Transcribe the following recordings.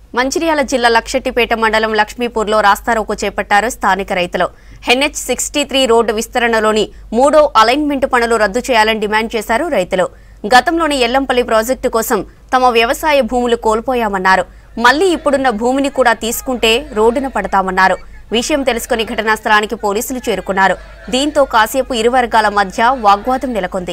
మంచిర్యాల జిల్లా లక్షెట్టిపేట మండలం లక్ష్మీపూర్లో రాస్తారోకో చేపట్టారు స్థానిక రైతులు ఎన్హెచ్ సిక్స్టీ త్రీ రోడ్డు విస్తరణలోని మూడో అలైన్మెంట్ పనులు రద్దు చేయాలని డిమాండ్ చేశారు రైతులు గతంలోని ఎల్లంపల్లి ప్రాజెక్టు కోసం తమ వ్యవసాయ భూములు కోల్పోయామన్నారు మళ్లీ ఇప్పుడున్న భూమిని కూడా తీసుకుంటే రోడ్డున పడతామన్నారు విషయం తెలుసుకుని ఘటనా స్థలానికి పోలీసులు చేరుకున్నారు దీంతో కాసేపు ఇరు వర్గాల మధ్య వాగ్వాదం నెలకొంది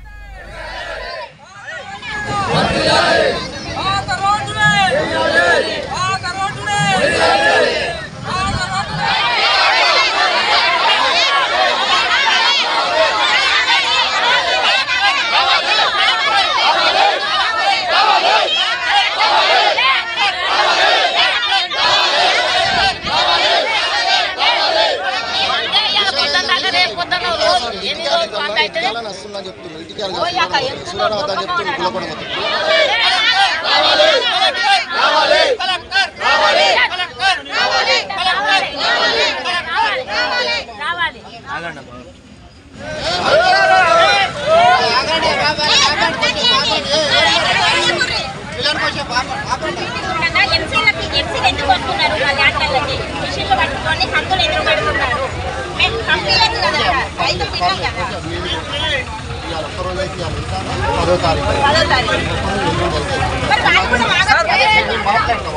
ఆక రోడ్డునే ఆక రోడ్డునే ఆక రోడ్డునే రావాలి ఎంసీలకి ఎంసీలు ఎందుకు వస్తున్నారు మా ల్యాండ్లకి మిషన్లు పట్టుకొని హంతులు ఎందుకు పడుతున్నారు మేము కంపెనీలకు కదా రైతు తిన్నాం కదా పదో తారీఖు పదో తారీఖు మరి వాళ్ళు కూడా మాట్లాడుతున్నారు